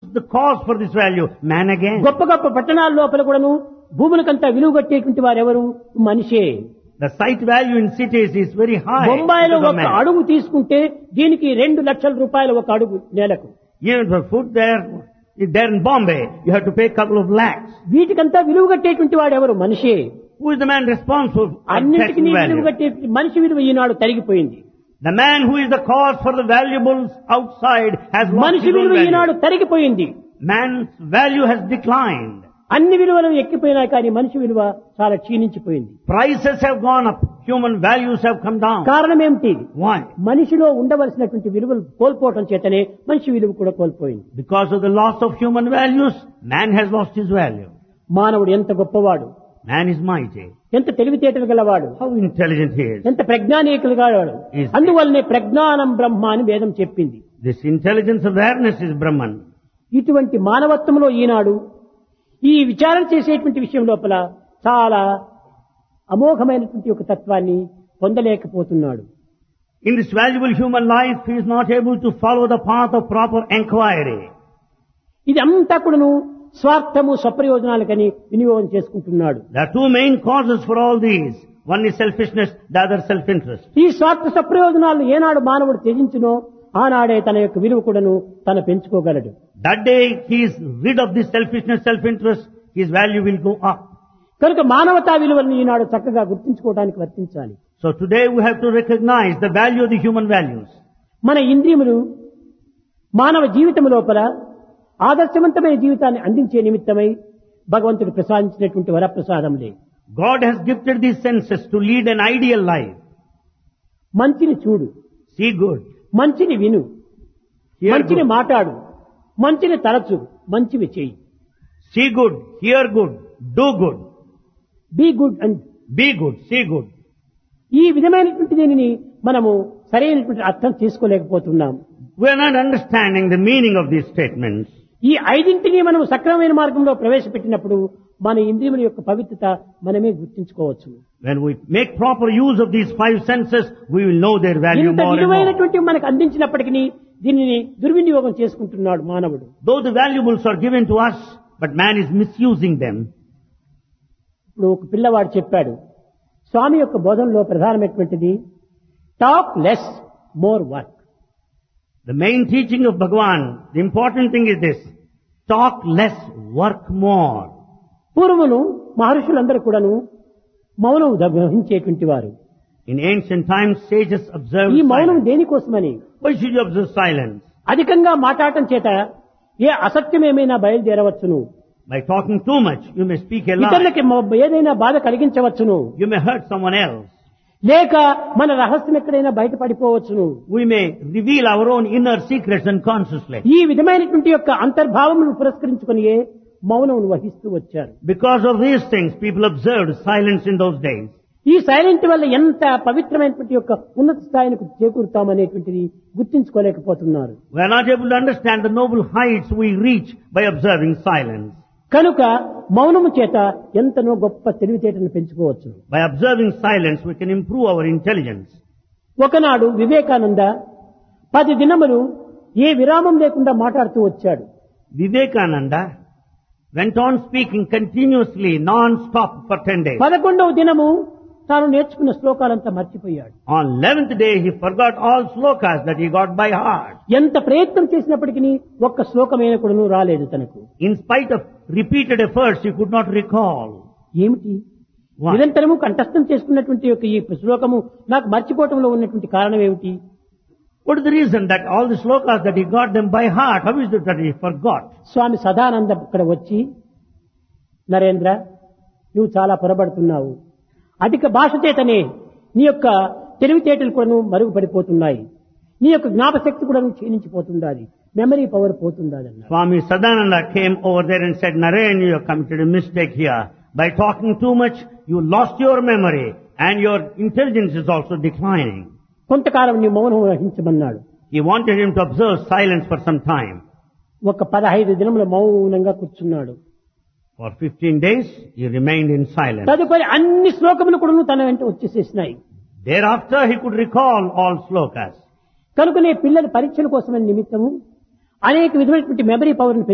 the cause for this value? Man again. గొప్ప గొప్ప పట్టణాల లోపల కూడాను భూములకంతా విలువ కట్టేటువంటి వారెవరు మనిషే The site value in cities is very high. బొంబాయిలో because of ఒక man. అడుగు తీసుకుంటే దీనికి రెండు లక్షల రూపాయలు ఒక అడుగు నేలకు Even for food there, there in Bombay, you have to pay a couple of lakhs. వీటికంతా విలువ కట్టేటువంటి వాడు ఎవరు మనిషే Who is the man responsible for అన్నిటికీ taxing విలువ value? కట్టే మనిషి విలువ ఈనాడు తరిగిపోయింది The man who is the cause for the valuables outside has lost మనిషి his own విలువ ఈనాడు value. తరిగిపోయింది Man's value has declined. అన్ని విలువలు ఎక్కిపోయినా కానీ మనిషి విలువ చాలా క్షీణించిపోయింది Prices have gone up. Human values have come down. కారణం ఏమిటి Why? మనిషిలో ఉండవలసినటువంటి విలువలు కోల్పోవటం చేతనే మనిషి విలువ కూడా కోల్పోయింది Because of the loss of human values, man has lost his value. మానవుడు ఎంత గొప్పవాడు Man is mighty. ఎంత తెలివితేటలు గలవాడు How intelligent he is. ఎంత ప్రజ్ఞానీకులు గలవాడు Yes. అందువల్లనే ప్రజ్ఞానం బ్రహ్మ అని వేదం చెప్పింది This intelligence awareness is Brahman. ఇటువంటి మానవత్వంలో ఈనాడు ఈ విచారణ చేసేటువంటి విషయం లోపల చాలా అమోఘమైనటువంటి ఒక తత్వాన్ని పొందలేకపోతున్నాడు In this valuable human life, he is not able to follow the path of proper enquiry. ఇది అంతా కూడాను స్వార్థము స్వప్రయోజనాలకని వినియోగం చేసుకుంటున్నాడు There are two main causes for all these. One is selfishness, the other self-interest. ఈ స్వార్థ స్వప్రయోజనాలను ఏనాడు మానవుడు త్యజించునో ఆనాడే తన యొక్క విలువ కూడాను తన పెంచుకోగలడు That day he is rid of this selfishness, self-interest, his value will go up. కనుక మానవతా విలువలను ఈనాడు చక్కగా గుర్తించుకోవడానికి వర్తించాలి So today we have to recognize the value of the human values. మన ఇంద్రియములు మానవ జీవితం లోపల ఆదర్శవంతమైన జీవితాన్ని అందించే నిమిత్తమై భగవంతుడు ప్రసాదించినటువంటి వరప్రసాదంలే God has gifted these senses to lead an ideal life. మంచిని చూడు See good, మంచిని విను hear మంచిని good, మాట్లాడు మంచిని తలచు మంచివి చేయి see good, hear good, do good, be good and be good, see good. ఈ విధమైనటువంటి దీనిని మనము సరైనటువంటి అర్థం తీసుకోలేకపోతున్నాం We are not understanding the meaning of these statements. ఈ ఐదింటిని మనం సక్రమమైన మార్గంలో ప్రవేశపెట్టినప్పుడు మన ఇంద్రియముల యొక్క పవిత్రత మనమే గుర్తించుకోవచ్చు When we make proper use of these five senses, we will know their value ఇంత more and more. విలువైనటువంటి మనకు అందించినప్పటికీ దీనిని దుర్వినియోగం చేసుకుంటున్నాడు మానవుడు Though the valuables are given to us, but man is misusing them. ఇప్పుడు ఒక పిల్లవాడు చెప్పాడు స్వామి యొక్క బోధనలో ప్రధానమైనటువంటిది talk less more work The main teaching of Bhagavan, the important thing is this. Talk less, work more. పూర్వమును మహర్షులందరూ కూడాను మౌనం వహించేటువంటి వారు In ancient times, sages observed ఈ మౌనం silence. దేనికోసమని Why should you observe silence? అధికంగా మాట్లాడటం చేత ఏ అసత్యమేమైనా బయలుదేరవచ్చును By talking too much, you may speak a lie. ఇతరులకి మ- ఏదైనా బాధ కలిగించవచ్చును You may hurt someone else. లేక మన రహస్యం ఎక్కడైనా బయటపడిపోవచ్చును We may reveal our own inner secrets unconsciously. ఈ విధమైనటువంటి యొక్క అంతర్భావమును పురస్కరించుకుని మౌనం వహిస్తూ వచ్చారు Because of these things, people observed silence in those days. ఈ సైలెంట్ వల్ల ఎంత పవిత్రమైనటువంటి యొక్క ఉన్నత స్థాయికి చేకూరుతామనేటువంటిది గుర్తించుకోలేకపోతున్నారు We are not able to understand the noble heights we reach by observing silence. కనుక మౌనము చేత ఎంతనో గొప్ప తెలివితేటను పెంచుకోవచ్చు By observing silence, we can improve our intelligence. ఒకనాడు వివేకానంద పది దినములు ఏ విరామం లేకుండా మాట్లాడుతూ వచ్చాడు Vivekananda went on speaking continuously, non-stop for 10 days. పదకొండవ దినము తాను నేర్చుకున్న శ్లోకాలంతా మర్చిపోయాడు On 11th day, he forgot all slokas that he got by heart. ఎంత ప్రయత్నం చేసినప్పటికీ ఒక్క శ్లోకమైన కూడాను రాలేదు తనకు In spite of repeated efforts, he could not recall. ఏమిటి Why? నిరంతరము కంఠస్థం చేసుకున్నటువంటి యొక్క ఈ శ్లోకము నాకు మర్చిపోవటంలో ఉన్నటువంటి కారణం ఏమిటి What is the reason that all the slokas that he got them by heart, how is it that he forgot? స్వామి సదానంద ఇక్కడ వచ్చి నరేంద్ర నువ్వు చాలా పొరబడుతున్నావు అధిక భాష చేతనే నీ యొక్క తెలివితేటలు కూడా మరుగుపడిపోతున్నాయి నీ యొక్క జ్ఞాపశక్తి కూడా క్షీణించిపోతుండాలి మెమరీ పవర్ పోతుండాలి అన్నారు Swami Sadananda came over there and said, Narayan, you have committed a mistake here. By talking too much, you lost your memory and your intelligence is also declining. కొంతకాలం నీ మౌనం వహించమన్నాడు He wanted him to observe silence for some time. ఒక పదహైదు దినముల మౌనంగా కూర్చున్నాడు For 15 days, he remained in silence. తదుపరి అన్ని శ్లోకములు కూడా తన వెంట వచ్చేసేసినాయి Thereafter, he could recall all slokas. కనుకనే పిల్లల పరీక్షల కోసమని నిమిత్తము అనేక విధమైనటువంటి మెమరీ పవర్ని